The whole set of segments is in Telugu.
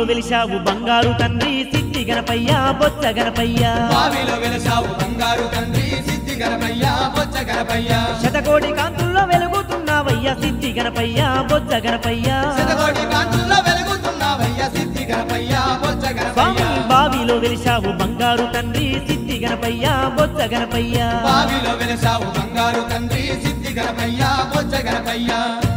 వెలిశావు బంగారు తండ్రి సిద్ధి గణపయ్య బొచ్చ గణపయ్య బావిలో వెలసావు బంగారు తండ్రి సిద్ధి గణపయ్య బొచ్చ గణపయ్య శతకోటి కాంతుల్లో వెలుగుతున్నావయ్య సిద్ధి గణపయ్య బొచ్చ గణపయ్య శతకోటి కాంతుల్లో వెలుగుతున్నావయ్య సిద్ధి గణపయ్య బొచ్చ స్వామి గణపయ్య బావిలో వెలిశావు బంగారు తండ్రి సిద్ధి గణపయ్య బొచ్చ గణపయ్య బావిలో వెలసావు బంగారు తండ్రి సిద్ధి గణపయ్య బొచ్చ గణపయ్య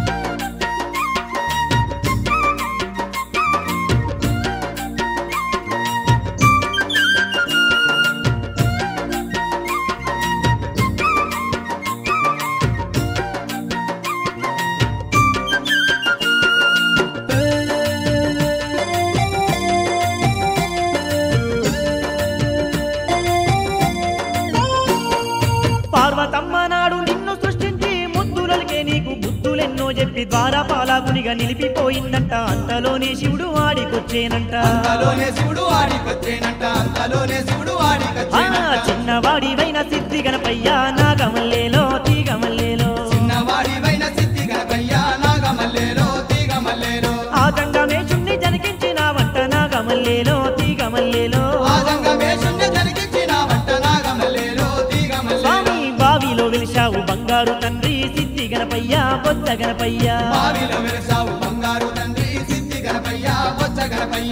పార్వతమ్మ నాడు నిన్ను సృష్టించి ముద్దులకే నీకు బుద్ధులెన్నో చెప్పి ద్వారా పాలాకునిగా నిలిపిపోయిందంట అంతలోనే శివుడు ఆడికొచ్చేనంట అంతలోనే శివుడు ఆడికొచ్చేనంట అంతలోనే శివుడు ఆ ఆడికొచ్చేనంట చిన్నవాడివైన సిద్ధి గణపయ్య నాగమల్లేలో తీగమల్లేలో చిన్నవాడివైన సిద్ధి గణపయ్య నాగమల్లేలో తీగమల్లేలో ఆ గంగమేషుణ్ణి జనకించినావంట నాగమల్లేలో తీగమల్లేలో ఆదంగమేషుణ్ణి జరిగించిన వంట నాగమల్లేలో తీగమల్లేలో స్వామి బావిలో వెలిశావు బంగారు తండ్రి సిద్ధి గణపయ్య బొచ్చ గణపయ్య బావిలో వెలసావు బంగారు తండ్రి సిద్ధి గణపయ్య బొచ్చ గణపయ్య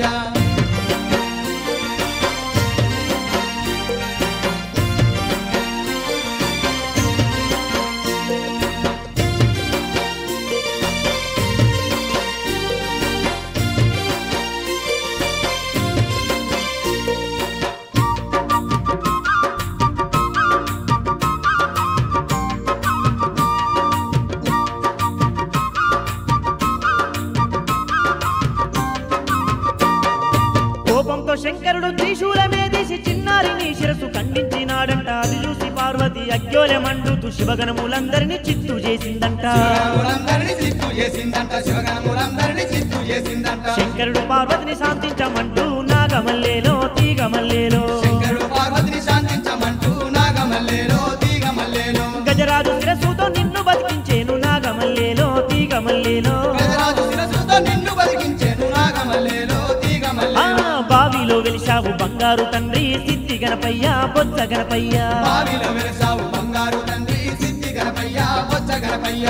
కోపంతో శంకరుడు త్రిశూలమే తీసి చిన్నారిని శిరసు ఖండించినాడంట అది చూసి పార్వతి అగ్యోలె మండుతూ శివగణములందరినీ చిత్తు చేసిందంట శివగణములందరినీ చిత్తు చేసిందంట శివగణములందరినీ చిత్తు చేసిందంట శంకరుడు పార్వతిని శాంతించమంటూ నాగమల్లేలో తీగమల్లేలో శంకరుడు పార్వతిని శాంతించమంటూ నాగమల్లేలో తీగమల్లేలో గజరాజు శిరసుతో నిన్ను బతికించేను నాగమల్లేలో తీగమల్లేలో గజరాజు శిరసుతో నిన్ను బతికించేను నాగమల్లేలో ఆ తీగమల్లేలో బావిలో వెలిశావు బంగారు తండ్రి సిద్ధి గణపయ్య బొచ్చ గణపయ్య బావిలో వెలసావు బంగారు తండ్రి సిద్ధి గణపయ్య బొచ్చ గణపయ్య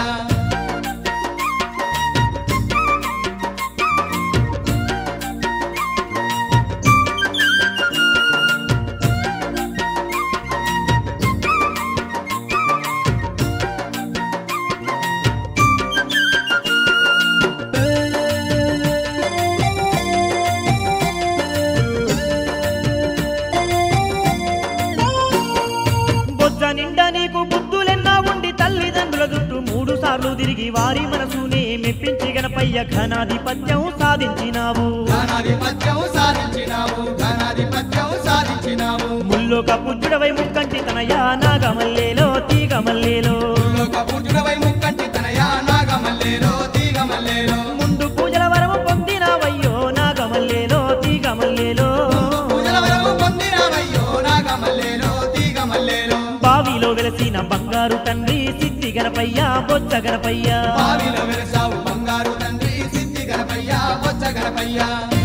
బొజ్జ నిండా నీకు బుద్ధులెన్నా ఉండి తల్లిదండ్రుల చుట్టూ మూడు సార్లు తిరిగి వారి మనసునే మెప్పించి గణపయ్య ఘనాధిపత్యం సాధించినావు ఘనాధిపత్యం సాధించినావు ఘనాధిపత్యం సాధించినావు ముల్లోక పుజ్జుడవై ముక్కంటి తనయా నాగమల్లేలో తీగమల్లేలో లోక పూజుడవై ముక్కంటి తనయా నాగమల్లేలో తీగమల్లేలో ముందు పూజల వరము పొందినావయ్యో నాగమల్లేలో తీగమల్లేలో పూజల వరము పొందినావయ్యో నాగమల్లేలో తీగమల్లేలో బావిలో వెలసిన బంగారు తండ్రి సిద్ధి గణపయ్య బొచ్చ గణపయ్య బావిలో వెలసావు బంగారు తండ్రి సిద్ధి గణపయ్య బొచ్చ గణపయ్య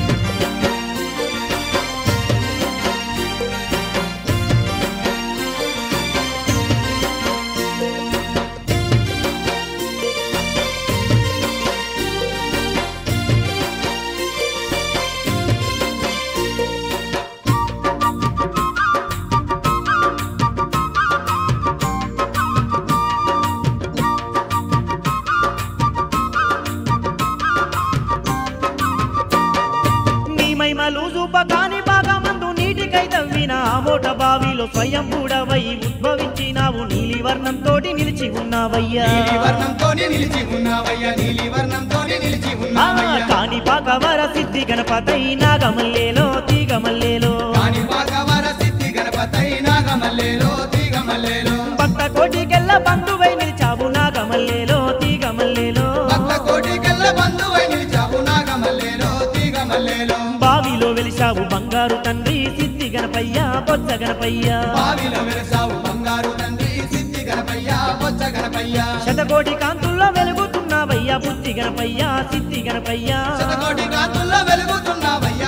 నీ మహిమలు చూపకాని బాగా మందు నీటికై తవ్విన ఆ మోట బావిలో స్వయం కూడవై ఉద్భవించినావు నీలి వర్ణంతోటి నిలిచి ఉన్నావయ్యా నీలి వర్ణంతోనే నిలిచి ఉన్నావయ్యా నీలి వర్ణంతోనే నిలిచి ఆ ఉన్నావయ్యా కాని పాకవర సిద్ధి గణపతై నాగమల్లేలో తీగమల్లేలో కాని పాకవర సిద్ధి గణపతై నాగమల్లేలో తీగమల్లేలో భక్త కోటికెల్ల బంధువై నిలిచావు నాగమల్లేలో తీగమల్లేలో భక్త కోటికెల్ల బంధువై నిలిచావు నాగమల్లేలో తీగమల్లేలో బావిలో వెలిశావు బంగారు తండ్రి సిద్ధి గణపయ్య బొచ్చ గణపయ్య బావిలో వెలసావు బంగారు తండ్రి సిద్ధి గణపయ్య బొచ్చ గణపయ్య శతకోటి కాంతుల్లో వెలుగుతున్నావయ్యా బుద్ధి గణపయ్య సిద్ధి గణపయ్య శతకోటి కాంతుల్లో వెలుగుతున్నావయ్య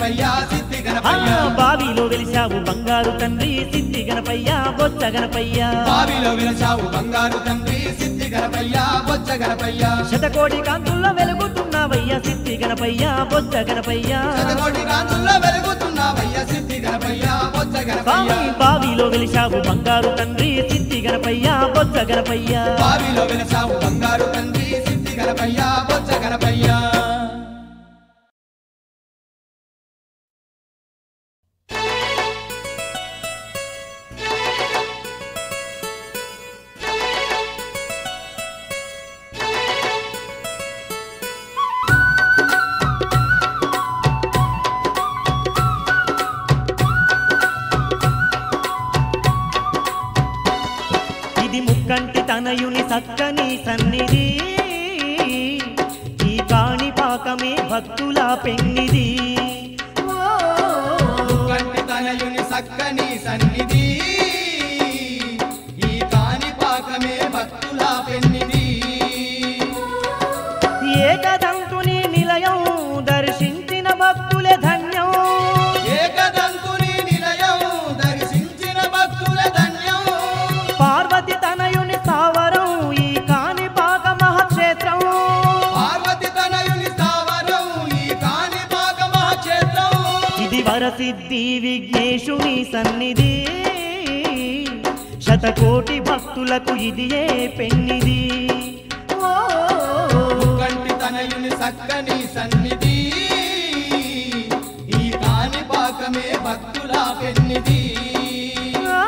గణపయ్య సిద్ధి ఆ గణపయ్య బావిలో వెలిసావు బంగారు తండ్రి సిద్ధి గణపయ్య బొచ్చ గణపయ్య బావిలో వెలసావు బంగారు తండ్రి సిద్ధి గణపయ్య బొచ్చ గణపయ్య శతకోటి కాంతుల్లో వెలుగుతున్నావయ్య సిద్ధి గణపయ్య బొచ్చ గణపయ్య శతకోటి కాంతుల్లో వెలుగుతున్నావయ్య సిద్ధి గణపయ్య బొచ్చ గణపయ్య స్వామి బావిలో వెలిసావు బంగారు తండ్రి సిద్ధి గణపయ్య బొచ్చ గణపయ్య బావిలో వెలసావు బంగారు తండ్రి సిద్ధి గణపయ్య బొచ్చ గణపయ్య ఇది ముక్కంటి తనయుని సక్కని సన్నిధి ఈ కాణి పాకమే భక్తుల పెన్నిది ఓ, కంటి తనయుని సక్కని సన్నిధి ఈ కాణిపాకమే భక్తుల పెన్నిది ఏకదంతుని నిలయం దర్శించిన భక్తులే ధన్యం ఏకదంతుని నిలయం దర్శించిన భక్తుల ధన్యం పార్వతి తనయుని స్థావరం ఈ కాణి పాక మహాక్షేత్రం పార్వతి తనయుని స్థావరం ఈ కాణిపాక మహాక్షేత్రం ఇది వరసిద్ధి విఘ్నేశుని సన్నిధి శతకోటి భక్తులకు ఇది ఏ పెన్నిది ఓ, కంటి తనయుని సక్కని సన్నిధి ఈ కాణిపాకమే భక్తుల పెన్నిది ఆ.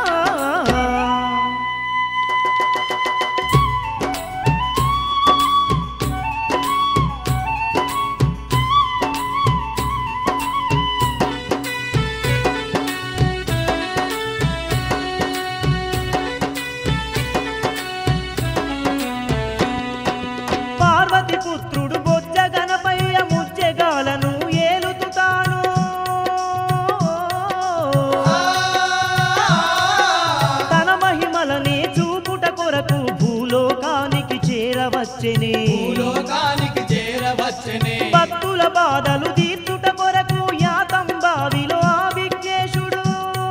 పార్వతి పుత్రుడు బొజ్జ గణపయ్య ముజ్జగాలను ఏలుతుతాను తన మహిమలనే చూపుట కొరకు భూలోకానికి చేరవచ్చెనే భూలోకానికి చేరవచ్చనే భక్తుల బాధలు తీర్చుట కొరకు యాతం బావిలో ఆ విఘ్నేశుడు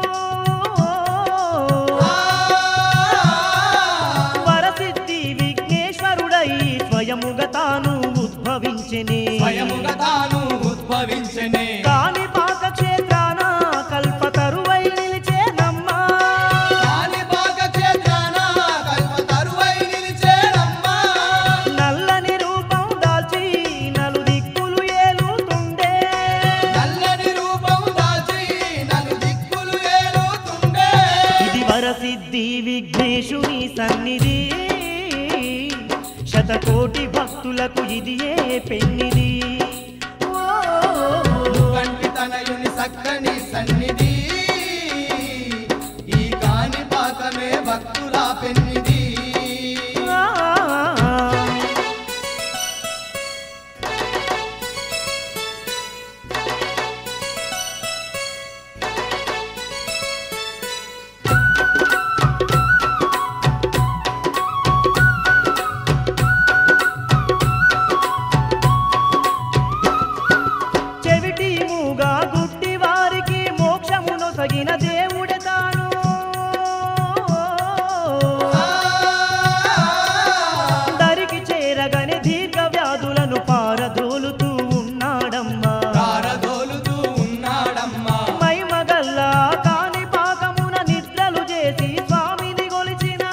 వరసిద్ధి విఘ్నేశ్వరుడై స్వయముగా తాను ఉద్భవించెనే స్వయముగా తాను ఉద్భవించనే కాని పాక క్షేత్రాన కల్పతరువై నిలిచేనమ్మా కాణిపాక క్షేత్రాన కల్ప తరువై నిలిచేనమ్మా నల్లని రూపం దాల్చి నలు దిక్కులు ఏలుతుండే నల్లని రూపం దాల్చి నలు దిక్కులు ఏలుతుండే ఇది వరసిద్ధి విఘ్నేశుని సన్నిధి శతకోటి భక్తులకు ఇది ఏ పెన్నిది ఓ, కంటి తనయుని సక్కని సన్నిధి ఈ కాణిపాకమే భక్తుల పెన్నిది ఆ. చెవిటి మూగా గుడ్డి వారికి మోక్షమును సగిన దేవుడే తాను దరికి చేరగని దీర్ఘ వ్యాధులను పారదోలుతూ ఉన్నాడమ్మా పారదోలుతూ ఉన్నాడమ్మా మైమగల్లా కాని పాకమున నిద్రలు చేసి స్వామిని గొలిచిన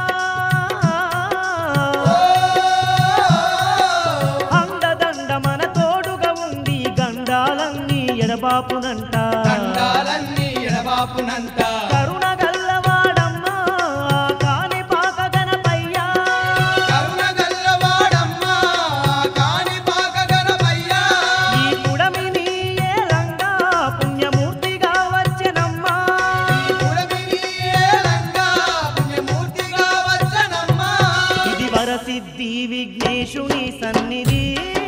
అండదండ మన తోడుగా ఉండి గండాలన్నీ ఎడబాపునంట దండాలన్నీ ఎడబాపునంత కరుణ గల్లవాడమ్మా కాని పాక గణపయ్యా కరుణ గల్లవాడమ్మా కాణిపాక గణపయ్యా ఈ పుడమిని ఏలంగా పుణ్యమూర్తిగా వచ్చెనమ్మా పుడమిని ఏలంగా పుణ్యమూర్తిగా వచ్చనమ్మా ఇది వరసిద్ధి విఘ్నేశుని సన్నిధి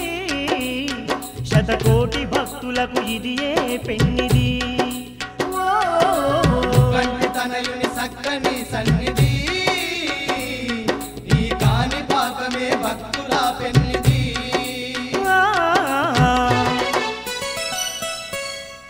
శతకోటి భక్తులకు ఇది ఏ పెన్నిది ఓ, కంటి తనయుని సక్కని సన్నిధి ఈ కాణిపాకమే భక్తుల పెన్నిది ఆ.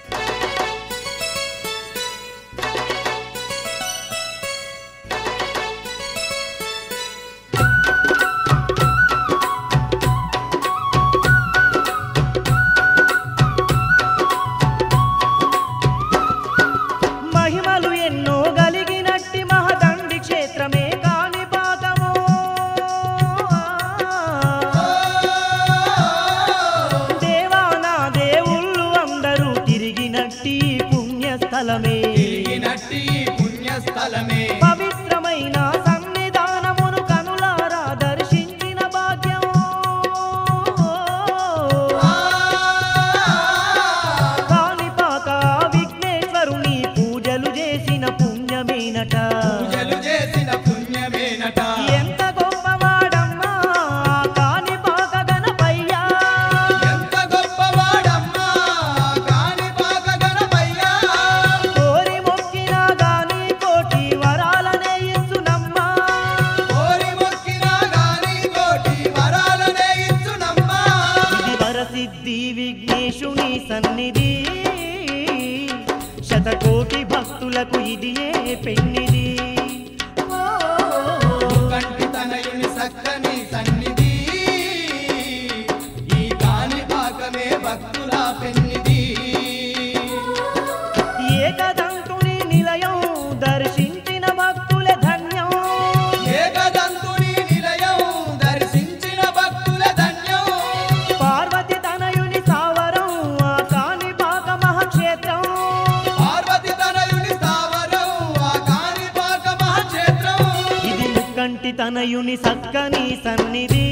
పుణ్యస్థలమే తిరిగినట్టి ఈ పుణ్యస్థలమే పవిత్రమైన సన్నిధానమును కనులారా దర్శించిన భాగ్యం కాణిపాక విఘ్నేశ్వరుని పూజలు చేసిన పుణ్యమేనట పూజలు చేసిన పుణ్యమేనట ఎంత గొప్పవాడమ్మా కాణిపాక గణపయ్యా ఎంత గొప్పవాడమ్మా కాణిపాక గణపయ్యా కోరి మొక్కినా గాని కోటి వరాలనే ఇచ్చునమ్మా కోరి మొక్కినా గాని కోటి వరాలనే ఇచ్చునమ్మా ఇది వరసిద్ధి విఘ్నేశుని సన్నిధి శతకోటి భక్తులకు ఇది ఏ పెన్నిది ఓ, కంటి తనయుని సక్కని సన్నిధి ఈ కాణిపాకమే భక్తుల పెన్నిది ఏకదంతుని నిలయం దర్శించిన భక్తులే ధన్యం ఏకదంతుని నిలయం దర్శించిన భక్తుల ధన్యం పార్వతి తనయుని సావరం ఆ కాణిపాక మహాక్షేత్రం పార్వతి తనయుని స్థావరం ఆ కాణిపాక మహాక్షేత్రం ఇది ముక్కంటి తనయుని సక్కని సన్నిధి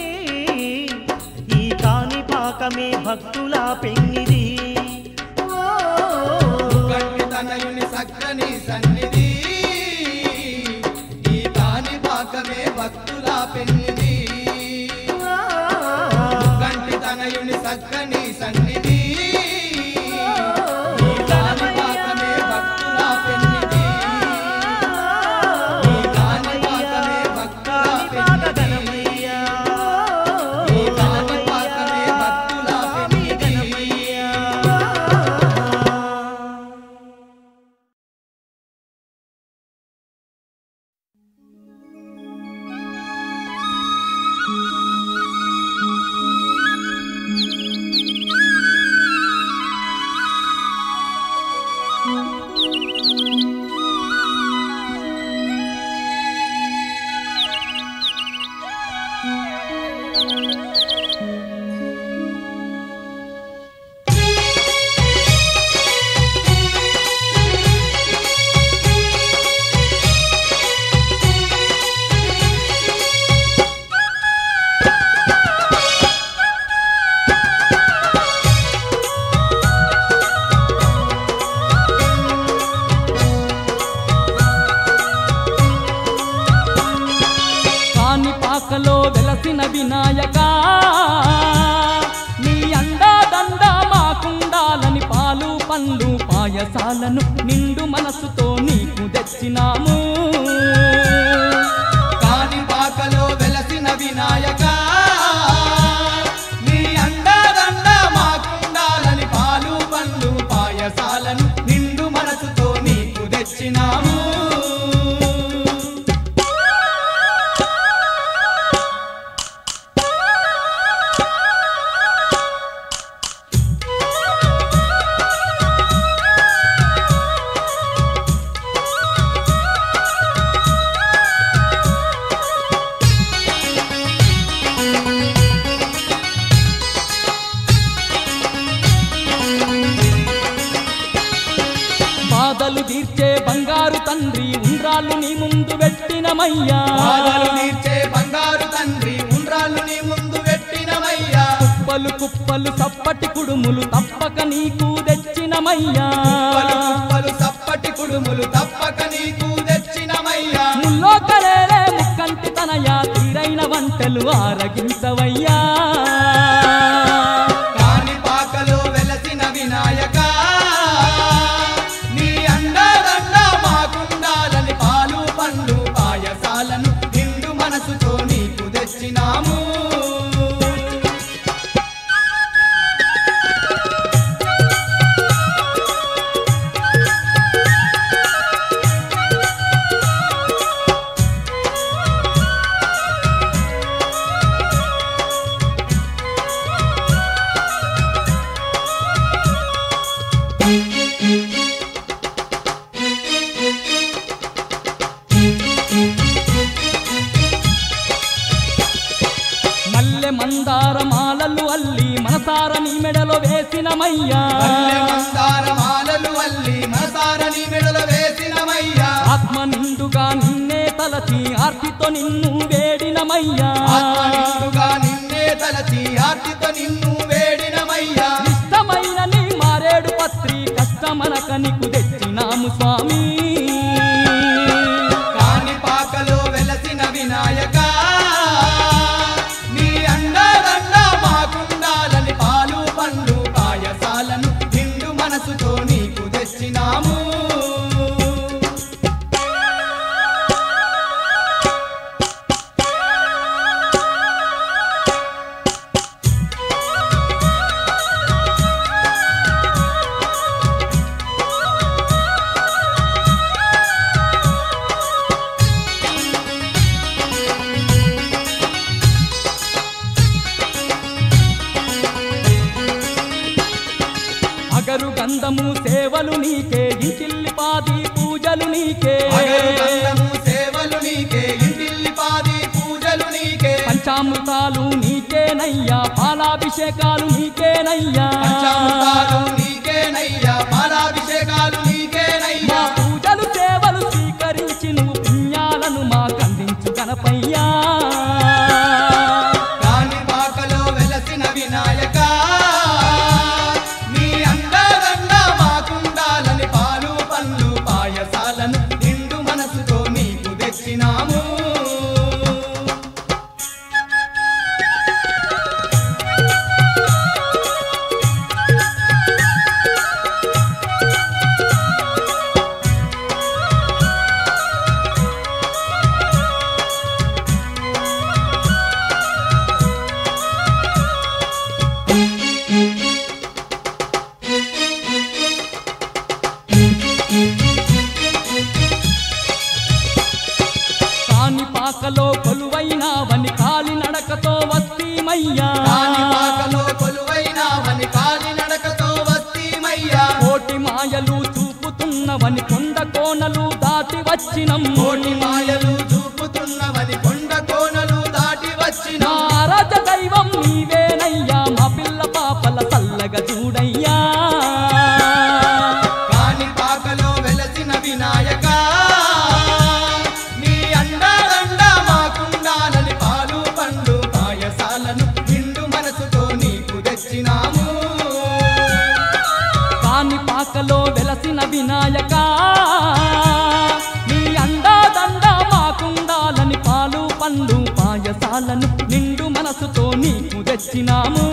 ఈ కాణిపాకమే భక్తుల పెన్నిది ఓ, కంటి తనయుని సక్కని సన్నిధి ఈ కాణిపాకమే భక్తుల పెన్నిది కంటి తనయుని సక్కని సన్నిధి ఈ కాణిపాకమే భక్తుల పెన్నిది ఈ కాణిపాకమే భక్తుల పెన్నిది ఈ కాణిపాకమే భక్తుల పెన్నిది కాణిపాకలో వెలసిన వినాయక నీ అండాదండ మాకుండాలని పాలు పండ్లు పాయసాలను నిండు మనసుతో నీకు తెచ్చినాము కాణిపాకలో వెలసిన వినాయక నీ అండదండ మాకుండాలని పాలు పండ్లు పాయసాలను నిండు మనసుతో నీకు తెచ్చినాము బాధలు తీర్చే బంగారు తండ్రి ఉండ్రాళ్ళు నీ ముందు పెట్టినమయ్యా బాధలు తీర్చే బంగారు తండ్రి ఉండ్రాళ్ళు నీ ముందు పెట్టినమయ్యా కుప్పలు కుప్పలు సప్పటి కుడుములు తప్పక నీకు తెచ్చినమయ్యా కుప్పలు కుప్పలు సప్పటి కుడుములు తప్పక నీకు తెచ్చినమయ్యా ముల్లో కరేరే ముక్కంటి తనయా తీరైన వంటలు ఆరగించవయ్యా కాణిపాకలో వెలసిన వినాయక నీ అండదండ మాకుండాలని పాలు పండ్లు పాయసాలను నిండు మనసుతో నీకు తెచ్చినాము మల్లె మందార మాలలు అల్లి మనసార నీ మెడలో వేసినమయ్యా మల్లె మందార మాలలు అల్లి మనసార నీకు తెచ్చినాము స్వామి కాని పాకలో వెలసిన వినాయక నీ అండదండ మాకుండాలని పాలు పండ్లు పాయసాలను నిండు మనసుతో నీకు తెచ్చినాము అగరు గంధము సేవలు నీకే ఇంటిల్లి పాది పూజలు నీకే అగరు గంధము సేవలు నీకే ఇంటిల్లి పాది పూజలు నీకే పంచామృతాలు నీకేనయ్యా పాలాభిషేకాలు నీకేనయ్యా పంచామృతాలు నీకేనయ్యా పాలాభిషేకాలు మా నీకేనయ్యా పూజలు సేవలు స్వీకరించి నువ్వు పుణ్యాలను మాకందించు గణపయ్యా కాని పాకలో వెలసిన వినాయక నీ అండదండ మాకుండాలని పాలు పండ్లు పాయసాలను నిండు మనసుతో నీకు తెచ్చినాము కాని పాకలో కొలువైనావని కాలి నడకతో వస్తీమయ్యా కాని పాకలో కొలువైనావని కాలి నడకతో వస్తీమయ్యా కోటి మాయలు చూపుతున్నవని కొండ కోనలు దాటి వచ్చినం కోటి మాయలు చూపుతున్నవని కొండ కోనలు దాటి వచ్చిన నారద దైవం నీవేనయ్యా మా పిల్ల పాపల చల్లగా చూడయ్యా కాని పాకలో వెలసిన వినాయక నీ అండదండ మాకుండాలని పాలు పండ్లు పాయసాలను నిండు మనసుతో నీకు తెచ్చినాము కాని పాకలో వెలసిన వినాయక నీ అండాదండ మాకుండాలని పాలు పండ్లు పాయసాలను నిండు మనసుతో నీకు తెచ్చినాము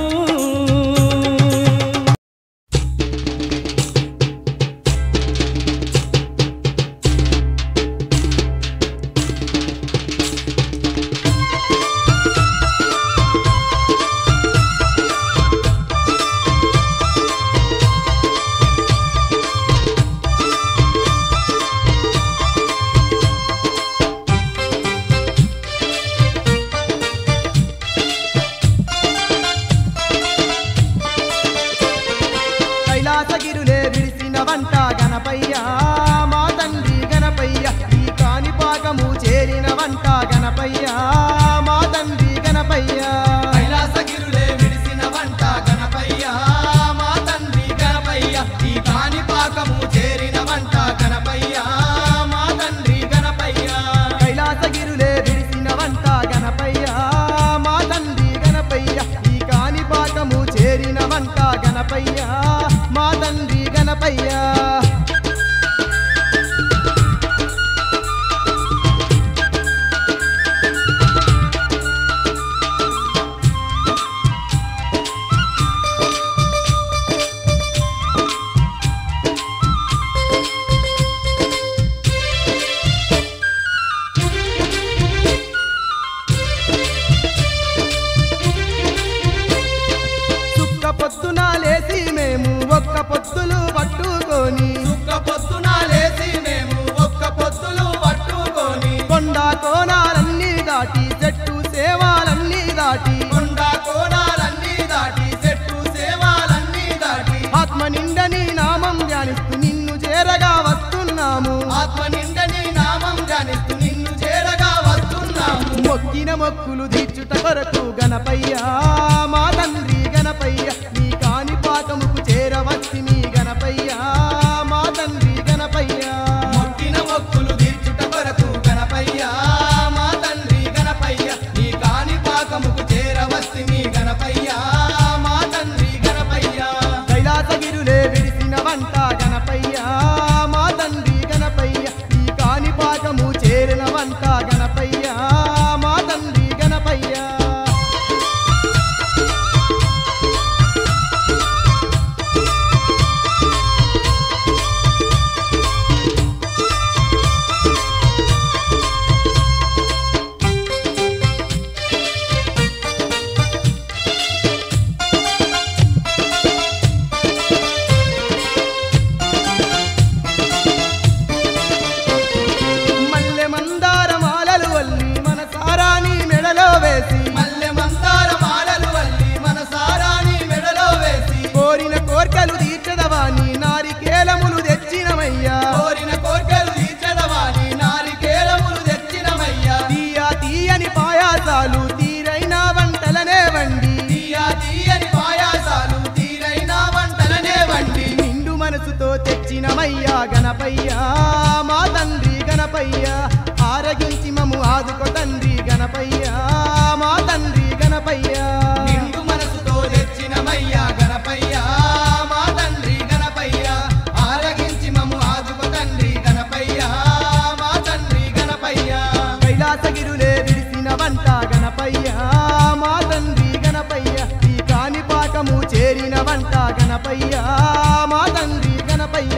కైలాసగిరులే విరిసిన వంట గణపయ్య మా తండ్రి గణపయ్య ఈ కాణిపాకము చేరిన వంట గణపయ్య మా తండ్రి గణపయ్య కైలాసగిరులే విడిసిన వంట గణపయ్య మా తండ్రి గణపయ్య ఈ కాణిపాకము చేరిన వంట గణపయ్య మా తండ్రి గణపయ్య కైలాసగిరులే విరిసిన వంట గణపయ్య మా తండ్రి గణపయ్య ఈ కాణిపాకము చేరిన వంట గణపయ్య మా తండ్రి గణపయ్య సుక్క పొద్దున లేసి మేము ఒక్క పొత్తులు పట్టుకొని ఒక్క పొద్దున లేసి మేము ఒక్క పొద్దులు పట్టుకొని కొండ కోనాలన్నీ దాటి చెట్టు సేవాలన్నీ దాటి కొండ కోణాలన్నీ దాటి చెట్టు సేవాలన్నీ దాటి ఆత్మ నిండని నామం ధ్యానిస్తూ నిన్ను చేరగా వస్తున్నాము ఆత్మ నిండని నామం జానిస్తూ నిన్ను చేరగా వస్తున్నాము మొక్కిన మొక్కులు తీర్చుట కొరకు గణపయ్య మా తండ్రి గణపయ్య నీ కాని పాకముకు చేరవచ్చి మీ గణపయ్య మా తండ్రి గణపయ్య మొక్కిన మొక్కులు తీర్చుట కొరకు గణపయ్య మా తండ్రి గణపయ్య నీ కాని పాకముకు చేరవస్తి మీ గణపయ్య మా తండ్రి గణపయ్య కైలాసగిరులే విడిసిన వంట గణపయ్య గణపయ్య మా తండ్రి గణపయ్య ఆరగించి మము ఆదుకో తండ్రి గణపయ్య మా తండ్రి గణపయ్య నిండు మనసుతో తెచ్చినమయ్యా గణపయ్య మా తండ్రి గణపయ్య ఆరగించి మమ్ము ఆదుకో తండ్రి గణపయ్య మా తండ్రి గణపయ్య కైలాసగిరులే విడిసిన వంట గణపయ్య మా తండ్రి గణపయ్య ఈ కాని పాకము చేరిన వంట గణపయ్య మా తండ్రి గణపయ్య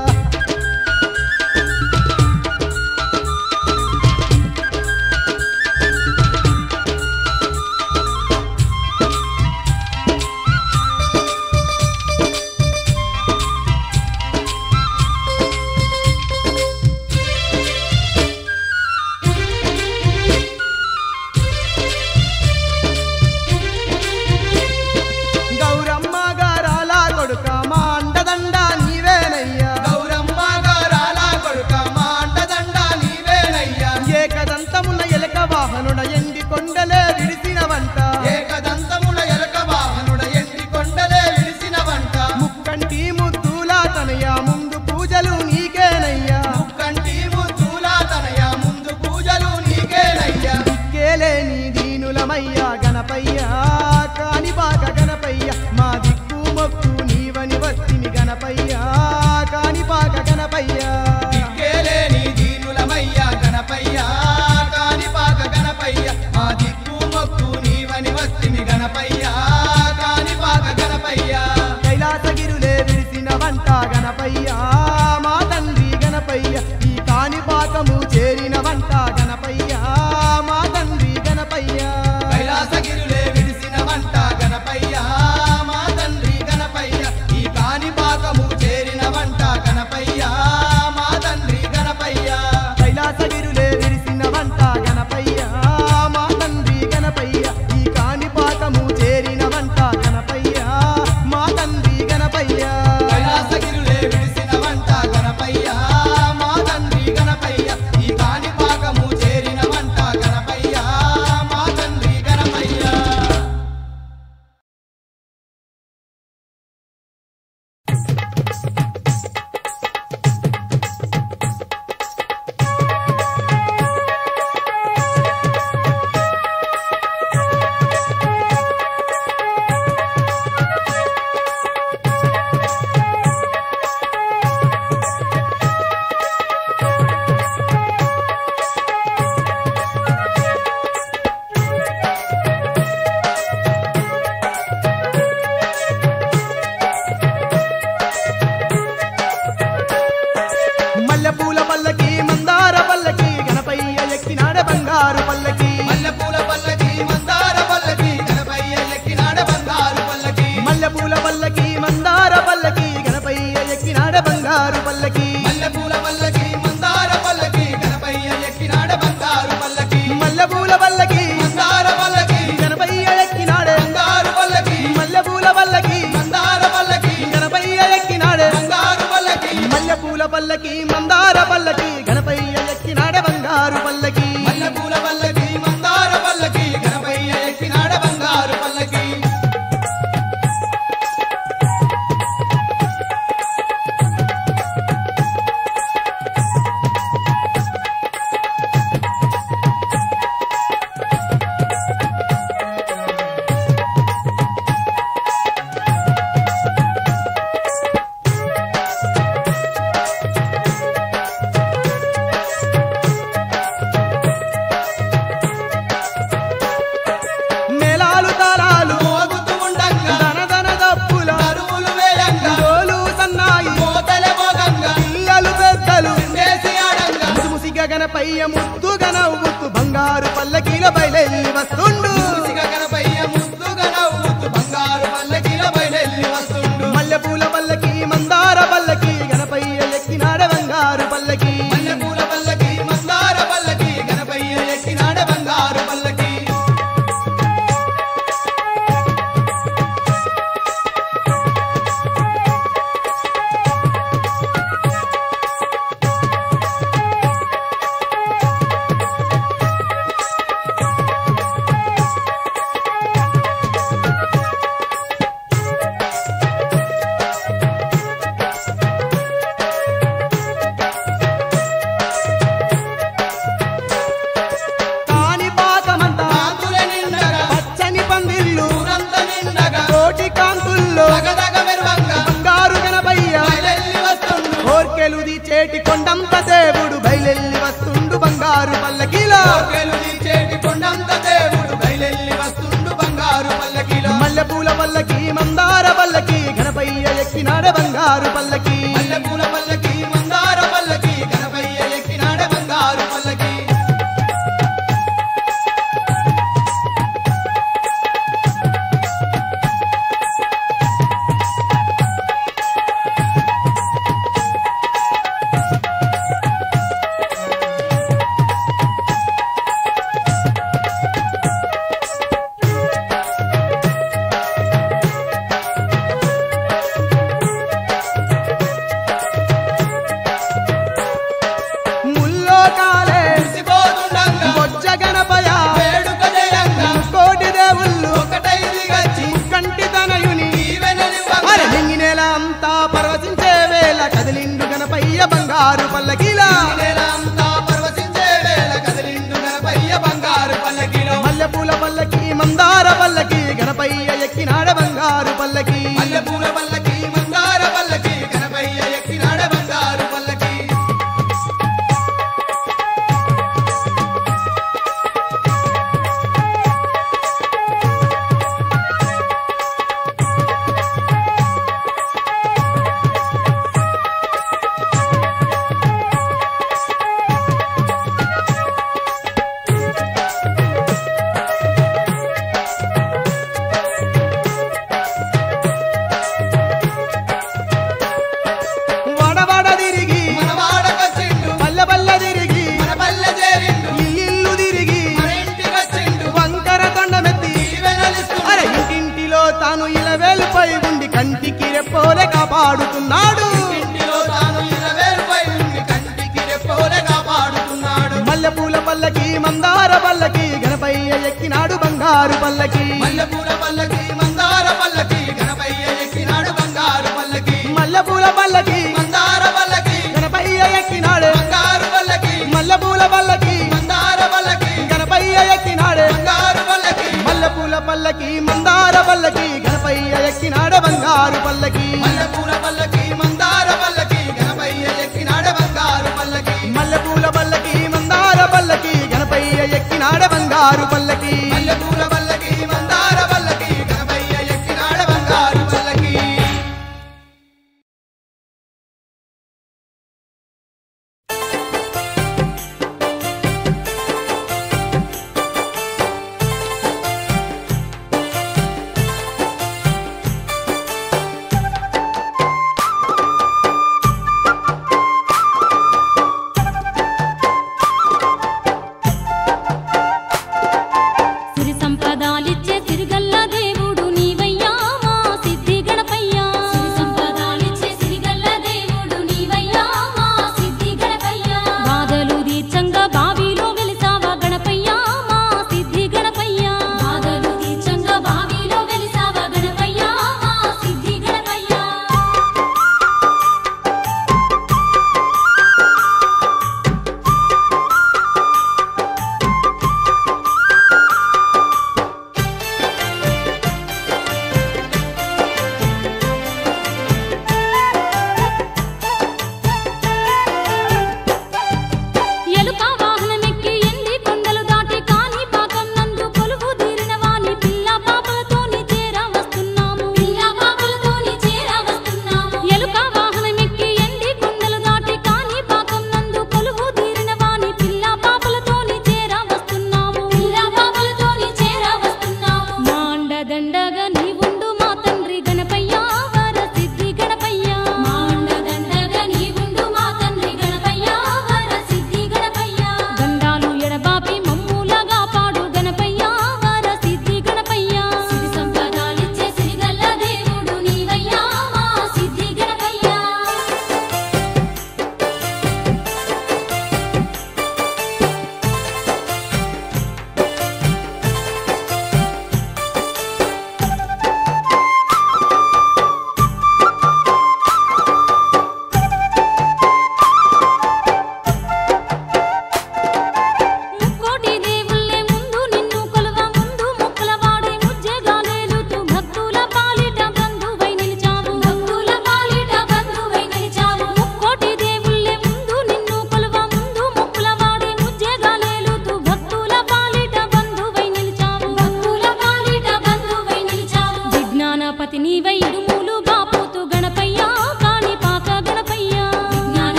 గౌరమ్మ గారాల కొడుక మా అండదండ నీవేనయ్యా గౌరమ్మ గారాల కొడుక మా అండదండ నీవేనయ్యా ఏకదంతమున ఎలక వాహనుడ ఎండి కొండలే విడిసిన వంట ఏకదంతముల ఎలక వాహనుడ ఎండి కొండలే విడిసిన వంట ముక్కంటి ముద్దుల తనయ ముందు పూజలు నీకేనయ్యా కంటి ముద్దులా తనయ ముందు పూజలు నీకేనయ్యా దిక్కేలేని దీనులమయ్యా గణపయ్య కాని బాగ గణపయ్య మా దిక్కు మొక్కు నీవని వత్తిని గణపయ్య కాని బాగ గణపయ్య దిక్కేలేని దీనులమయ్య గణపయ్య కాని పాక గణపయ్య మా దిక్కు మొక్కు నీవని వస్తిని గణపయ్య కాని పాక గణపయ్య కైలాసగిరులే విరిసిన వంట గణపయ్య మా తండ్రి గణపయ్య ఈ కాని పాకము చేరిన వంట గణపయ్య మా తండ్రి గణపయ్య కైలాసగిరులే విడిసిన వంట గణపయ్య మా తండ్రి గణపయ్య ఈ కాని పాకము చేరిన వంట గణపయ్య మా తండ్రి గణపయ్య కైలాసగిరులే విరిసిన వంట గణపయ్య మా తండ్రి గణపయ్య ఈ కాని పాకము చేరిన వంట గణపయ్య మా తండ్రి గణపయ్య కైలాసగిరులే విడిసిన వంట గణపయ్య మా తండ్రి గణపయ్య ఈ కాని పాకము చేరిన వంట గణపయ్య మా తండ్రి గణపయ్య మల్లెపూల పల్లకి మందార పల్లకి గణపయ్య ఎక్కినాడ బంగారు పల్లకి మల్లెపూల పల్లకి మందార పల్లకి గణపయ్య ఎక్కినాడ బంగారు పల్లకి మల్లెపూల పల్లకి మందార పల్లకి గణపయ్య ఎక్కినాడ బంగారు పల్లకి మల్లెపూల పల్లకి మందార పల్లకి గణపయ్య ఎక్కినాడ బంగారు పల్లకి మల్లెపూల పల్లకి మందార పల్లకి గణపయ్య ఎక్కినాడే బంగారు పల్లకి మల్లెపూల పల్లకి మందార పల్లకి గణపయ్య ఎక్కినాడే బంగారు పల్లకి మల్లెపూల పల్లకి మందార పల్లకి గణపయ్య ఎక్కినాడ బంగారు పల్లకి మల్లెపూల పల్లకి మందార పల్లకి గణపయ్య ఎక్కినాడ బంగారు పల్లకి మేళాలు తాళాలు మోగుతూ ఉండంగా ధన ధన దప్పుల కరువులు వేయంగా డోలు సన్నాయి మోతలే మోగంగా పిల్లలు పెద్దలు వేసి ఆడంగా ముసిముసిగా గణపయ్య ముద్దుగా నవ్వుతూ బంగారు పల్లకీల బయలెల్లి వస్తుండు మూసిక గణపయ్య ముద్దుగా నవ్వుతూ బంగారు పల్లకిల బయలెల్లి వస్తుండు మల్లెపూల పల్లకి మందార పల్లకి గణపయ్య ఎక్కినాడ బంగారు పల్లకి మల్లెపూల పల్లకి మందార పల్లకి గణపయ్య ఎక్కినాడ బంగారు పల్లకి తీర్చేటి కొండంత దేవుడు బయలెల్లి వస్తుండు బంగారు పల్లకిలో కోర్కెలు తీర్చేటి కొండంత దేవుడు బయలెల్లి వస్తుండు బంగారు పల్లకిలో మల్లెపూల పల్లకి మందార పల్లకి గణపయ్య ఎక్కినాడే బంగారు పల్లకి మల్లెపూల పల్లకి మందార పల్లకి గణపయ్య ఎక్కినాడ బంగారు పల్లకి ముల్లో కాలే మురిసిపోతుండంగా బొజ్జ గణపయ వేడుక జయంగా కోటి దేవుళ్ళు ఒకటై దిగచ్చి కంటి తనయుని దీవెనలివ్వంగా అరే నింగి నెల అంతా పరవశించే వేళ కదిలిండు గణపయ్య బంగారు పల్లకిలా నేలంతా పరవశించే వేళ కదిలిండు గణపయ్య బంగారు పల్లకిలో మల్లెపూల పల్లకి మందార పల్లకి గణపయ్య ఎక్కినాడ బంగారు పల్లకి మల్లెపూల పల్లకి మందార పల్లకి గణపయ్య ఎక్కినాడ బంగారు పల్లకి వడవడ తిరిగి మన వాడకొచ్చిండు పల్లె పల్లె తిరిగి మన పల్లె చేరిండు ఇల్లు తిరిగి మన ఇంటికొచ్చిండు వంకర తొండమెత్తి దీవెనలిస్తుండు అరే ఇంటింటిలో తాను ఇలవేలుపై ఉండి కంటికి రెప్పోలే కాపాడుతున్నాడు ఇంటిలో తాను ఇరవేలుపై ఉండి కంటికి రెప్పోలే కాపాడుతున్నాడు మల్లెపూల పల్లకి మందార పల్లకి గణపయ్య ఎక్కినాడు బంగారు పల్లకి మల్లెపూల పల్లకి మందార పల్లకి గణపయ్య ఎక్కినాడు బంగారు పల్లకి మల్లెపూల పల్లకి మందార పల్లకి గణపయ్య ఎక్కినాడు బంగారు పల్లకి మల్లెపూల పల్లకి మందార పల్లకి గణపయ్య ఎక్కినాడు బంగారు పల్లకి మల్లెపూల పల్లకి మందార పల్లకి గణపయ్య ఎక్కినాడు బంగారు పల్లకి మల్లెపూల పల్లకి మందార పల్లకి గణపయ్య ఎక్కినాడ బంగారు పల్లకి మల్లెపూల పల్లకి మందార పల్లకి గణపయ్య ఎక్కినాడ బంగారు పల్లకి మల్లెపూల పల్లకి మందార పల్లకి గణపయ్య ఎక్కినాడ బంగారు పల్లకి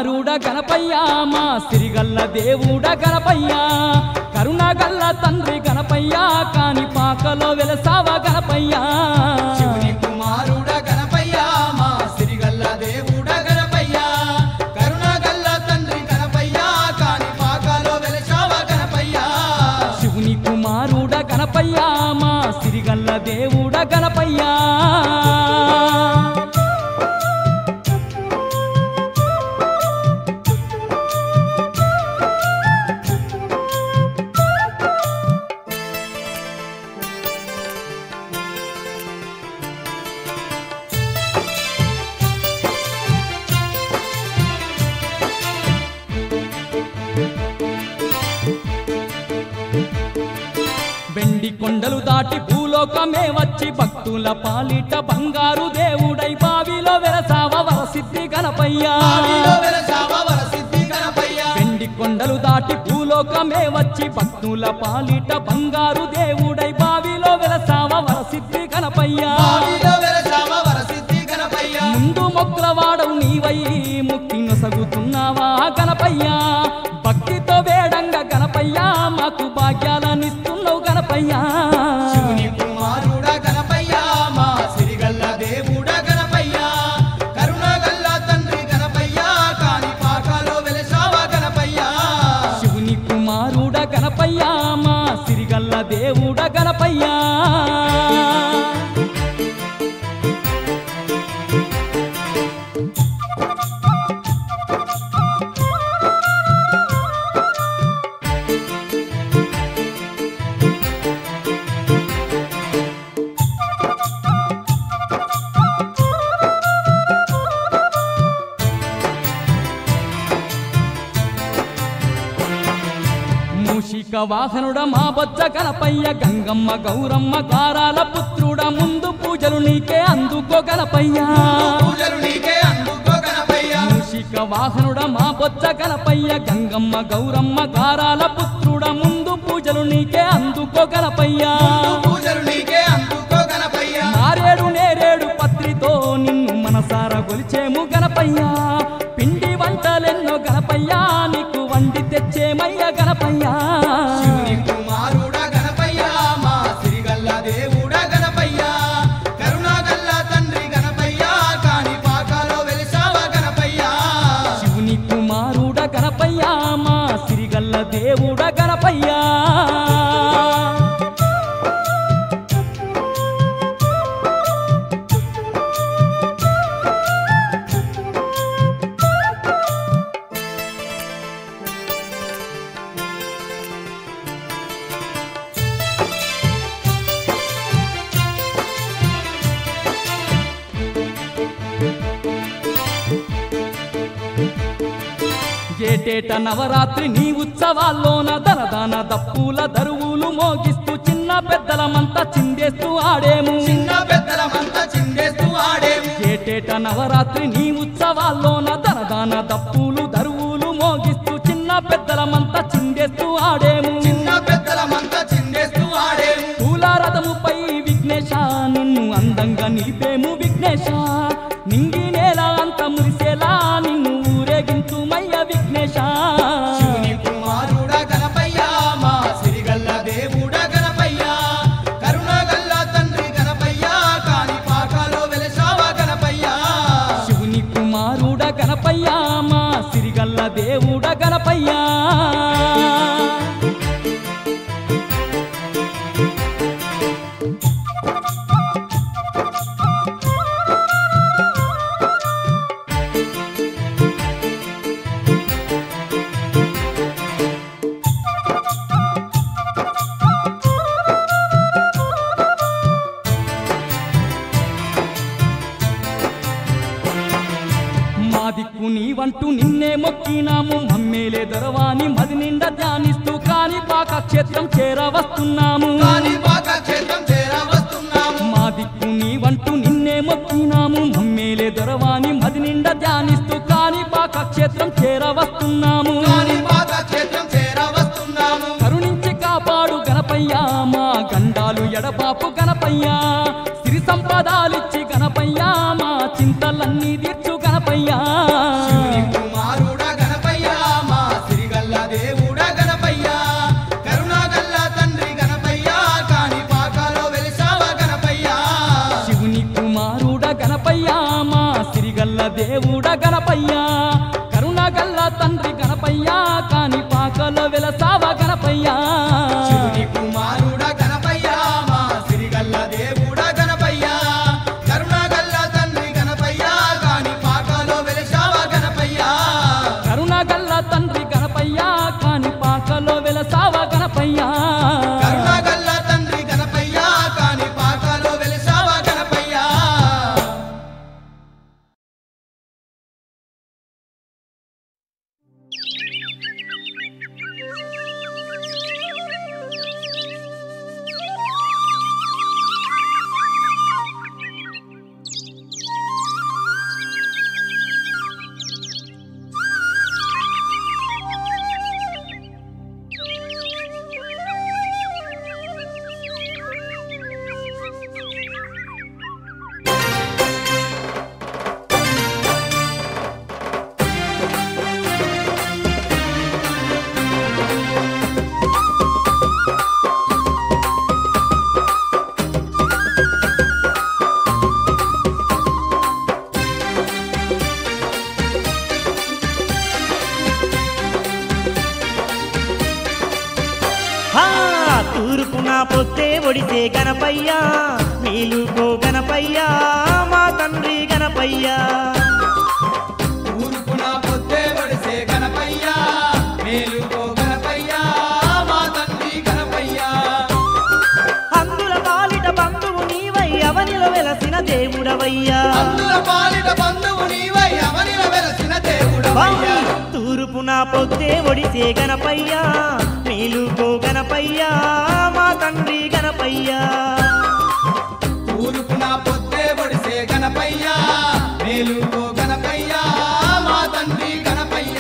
కుమారుడ గణపయ్య మా సిరిగల్ల దేవుడ గణపయ్య కరుణగల్ల తండ్రి గణపయ్య కాని పాకలో వెలసావ గణపయ్య శివుని కుమారుడ గణపయ్య మా సిరిగల్ల దేవుడ గణపయ్య కరుణగల్ల తండ్రి గణపయ్య కాని పాకాలో వెలసావ గణపయ్య శివుని కుమారుడ గణపయ్య మా సిరిగల్ల దేవుడ గణపయ్య వెండి కొండలు దాటి భూలోకమే వచ్చి భక్తుల పాలిట బంగారు దేవుడై బావిలో వెలసావ వరసిద్ధి గణపయ్యా బావిలో వెలసావ వరసిద్ధి గణపయ్య వెండి కొండలు దాటి భూలోకమే వచ్చి భక్తుల పాలిట బంగారు దేవుడై బావిలో వెలసావ వరసిద్ధి గణపయ్యా బావిలో వెలసావ వరసిద్ధి గణపయ్య ముందు మొక్కుల వాడవు నీవై ముక్తి నొసగుతున్నావా గణపయ్యా భక్తితో వేడంగా గణపయ్యా మాకు భాగ్యాలనిస్తున్నావు గణపయ్యా శివుని కుమారుడ గణపయ్య మా సిరిగల్ల దేవుడ గణపయ్య కరుణగల్ల తండ్రి గణపయ్య కాని పాకాలో వెలసావ గణపయ్య శివుని కుమారుడ గణపయ్యా మా సిరిగల్ల దేవుడ గణపయ్యా మూషిక వాహనుడ మా బొజ్జ గణపయ్య గంగమ్మ గౌరమ్మ గారాల పుత్రుడ ముందు పూజలు నీకే అందుకో గణపయ్యా పూజలు నీకే అందుకో గణపయ్య మూషిక వాహనుడ మా బొజ్జ గణపయ్య గంగమ్మ గౌరమ్మ గారాల పుత్రుడ ముందు పూజలు నీకే అందుకో గణపయ్యా పూజలు నీకే అందుకో గణపయ్య మారేడు నేరేడు పత్రితో నిన్ను మనసారా గొలిచేము గణపయ్యా పిండి వంటలెన్నో గణపయ్యా నీకు వండి తెచ్చేమయ్య గణపయ్యా శివుని కుమారుడ గణపయ్య మా సిరిగల్ల దేవుడ గణపయ్య కరుణగల్ల తండ్రి గణపయ్య కాని పాకాలో వెలిసావ గణపయ్య శివుని కుమారుడ గణపయ్యా మా సిరిగల్ల దేవుడ గణపయ్యా ఏటేట నవరాత్రి నీ ఉత్సవాల్లోన దనదాన దప్పుల దరువులు మోగిస్తూ చిన్న పెద్దలమంతా చిందేస్తూ ఆడేము చిన్న పెద్దలమంతా చిందేస్తూ ఆడేము ఏటేట నవరాత్రి నీ ఉత్సవాల్లోన దనదాన దప్పులు దరువులు మోగిస్తూ చిన్న పెద్దలమంతా చిందేస్తూ ఆడేము చిన్న పెద్దలమంతా చిందేస్తూ ఆడేము పూలారథముపై విఘ్నేశ నిన్ను అందంగా నిలిపేము విఘ్నేశ నింగి నేల అంత మురిసేలా నిన్ను ఊరేగించు మయ్య విఘ్నేశ శివుని కుమారుడ గణపయ్య మా సిరిగల్ల దేవుడ గణపయ్య కరుణగల్ల తండ్రి గణపయ్య కాని పాకాలో వెలసావ గణపయ్య శివుని కుమారుడ గణపయ్య మా సిరిగల్ల దేవుడ గణపయ్యా మా దిక్కు నీవంటూ నిన్నే మొక్కినాము మమ్మేలే దొరవాని మది నిండా ధ్యానిస్తూ కాని పాక క్షేత్రం చేరవస్తున్నాము కాని పాక క్షేత్రం చేర వస్తున్నాము మా దిక్కు నీవంటూ నిన్నే మొక్కినాము మమ్మేలే దొరవాని మది నిండా ధ్యానిస్తూ కాని పాక క్షేత్రం చేరవస్తున్నాము కాని పాక క్షేత్రం చేర వస్తున్నాము కరుణించి కాపాడు గణపయ్యా మా గండాలు ఎడబాపు గణపయ్యా సిరి సంపదాలిచ్చి గణపయ్యా మా చింతలన్నీ తీర్చు గణపయ్యా శివుని కుమారుడ తండ్రి గణపయ్యా కాని పాకలో వెలసావ గణపయ్యా శివుని కుమారుడ గణపయ్య మా సిరిగల్ల దేవుడ గణపయ్య కరుణగల్ల తండ్రి గణపయ్య కాని పాకలో వెలిశావ గణపయ్య కరుణగల్ల తండ్రి గణపయ్యా కాని పాకలో వెలసావ గణపయ్యా కరుణగల్ల తండ్రి గణపయ్య కాని పాకలో వెలిశావ గణపయ్య హా తూర్పున పొత్తే ఒడిసే గణపయ్యా మేలుకో గణపయ్యా మా తండ్రి గణపయ్యా ఊరుకున పొద్దే వడిసే గణపయ్య మేలుకో గణపయ్య మా తండ్రి గణపయ్య అందుల పాలిట బంధువు నీవై అవనిలో వెలసిన దేవుడవయ్యా అందుల పాలిట బంధువు నీవై అవనిల వెలసిన దేవుడవయ్య తూర్పున పొత్తే ఒడిసే గణపయ్యా మేలుకో గణపయ్యా మా తండ్రి గణపయ్యా ఊరుకున పొద్దే వడిసే గణపయ్య మేలుకో గణపయ్య మా తండ్రి గణపయ్య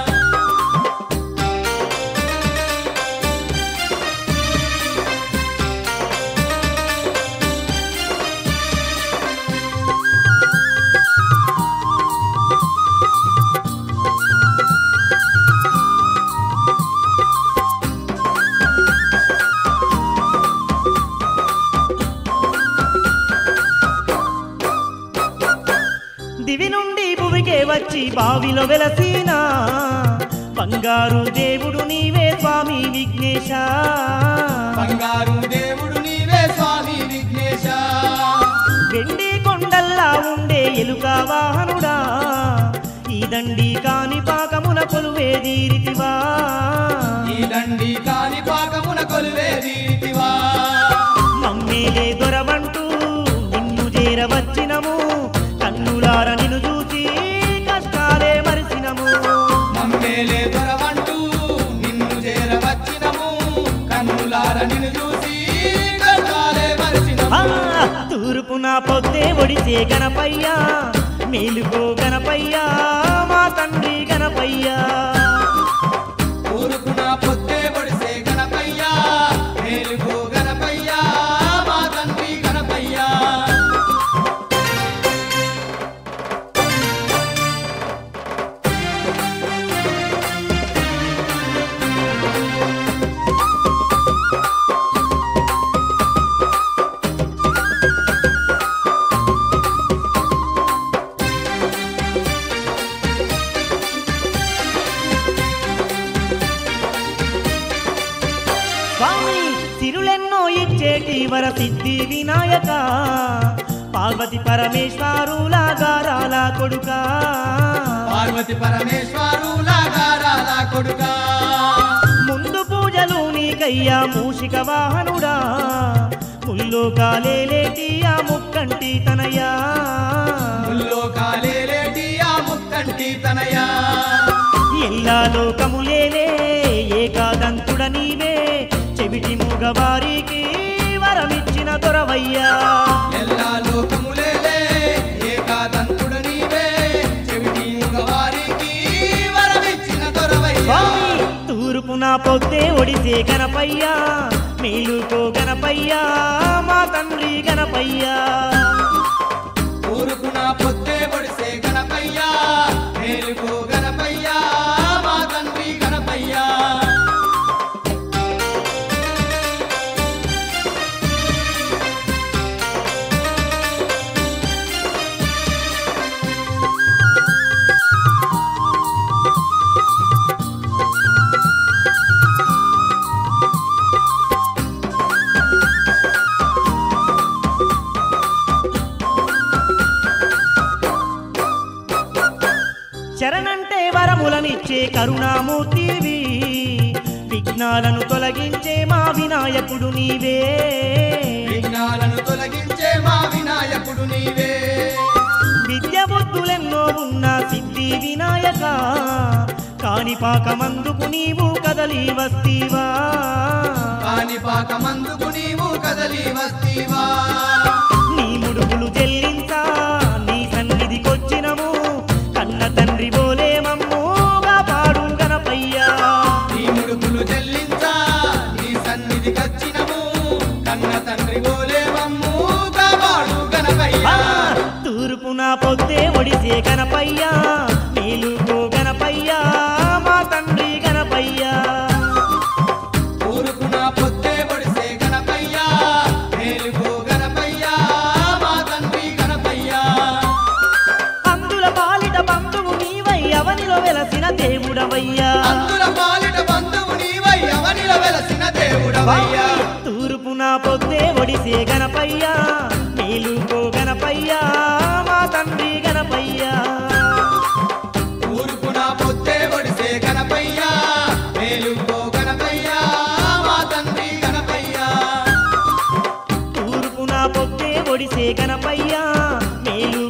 దివి నుండి భువికే వచ్చి బావిలో వెలసిన బంగారు దేవుడు నీవే స్వామి విఘ్నేశ బంగారు దేవుడు నీవే స్వామి విఘ్నేశ వెండి కొండల్లా ఉండే ఎలుక వాహనుడా ఈ దండి కాని పాకమున కొలువేదీరితివా ఈ దండి కాని పాకమున కొలువే దీటివా మమ్మేలే దొరవంటూ నిన్ను చేరవచ్చినము కన్నులార నిన్ను చూసి కష్టాలే మరిసినము మమ్మేలే దొరవంటూ నిన్ను చేరవచ్చినము కన్నులార నిన్ను చూసి కష్టాలే ఆ, మరిచినము తూర్పున పొద్దే ఒడిసే గణపయ్యా మేలుకో గణపయ్యా మా తండ్రి గణపయ్యా ఊరుకున పొద్దే పొడిసే గణపయ్య మేలుకో గణపయ్య మా తండ్రి గణపయ్య స్వామి సిరులెన్నో ఇచ్చేటి వర సిద్ధి వినాయక పార్వతి పరమేశ్వరుల గారాల కొడుకా పార్వతి పరమేశ్వరుల గారాల కొడుకా ముందు పూజలు నీకయ్యా మూషిక వాహనుడా ముల్లో కాలేలేటి ఆ ముక్కంటి తనయా ముల్లో కాలేలేటి ఆ ముక్కంటి తనయా ఎల్లా లోకములేలే ఏకాదంతుడ నీవే చెవిటి మూగవారికి వరమిచ్చిన దొరవయ్యా ఎల్లా లోకములేలే ఏకాదంతుడు నీవే చెవిటి మగవారికి వరమిచ్చిన దొరవయ్యా స్వామి తూర్పున పొద్దే ఒడిసే గణపయ్యా మేలుకో గణపయ్యా మా తండ్రి గణపయ్యా ఊరుకున పొద్దే పొడిసే గణపయ్య మేలుకో గణపయ్య మా తండ్రి గణపయ్య కరుణామూర్తివి విఘ్నాలను తొలగించే మా వినాయకుడు నీవే విఘ్నాలను తొలగించే మా వినాయకుడు నీవే విద్య బుద్ధులెన్నో ఉన్న సిద్ధి వినాయక కాణిపాకమందుకు నీవు కదలి వస్తీవా కాణిపాక మందుకు నీవు కదలి వస్తీవా నీ ముడుపులు చెల్లించా నీ సన్నిధికొచ్చినము కన్న తండ్రి బోలే మమ్మూగా పాడు గణపయ్యా నీ ముడుపులు చెల్లించా నీ సన్నిధి కచ్చినము కన్న తండ్రి గోలేవమ్ము కాపాడు గణపయ్యా తూర్పున పొద్దే ఒడిసే గణపయ్యా మేలుకో గణపయ్యా మా తండ్రి గణపయ్యా ఊరుకున పొద్దే పొడిసే గణపయ్యా మేలుకో గణపయ్యా మా తండ్రి గణపయ్యా అందుల పాలిట బంధువు నీవై అవనిలో వెలసిన దేవుడవయ్యా అందుల పాలిట బంధువు నీవై అవనిల వెలసిన దేవుడవయ్యా తూర్పున పొద్దే ఒడిసే గణపయ్యా మేలుకో గణపయ్యా మా తండ్రి గణపయ్యా ఊరుకున పొద్దే పొడిసే గణపయ్యా మేలుకో గణపయ్యా మా తండ్రి గణపయ్యా తూర్పున పొద్దే ఒడిసే గణపయ్యా మేలు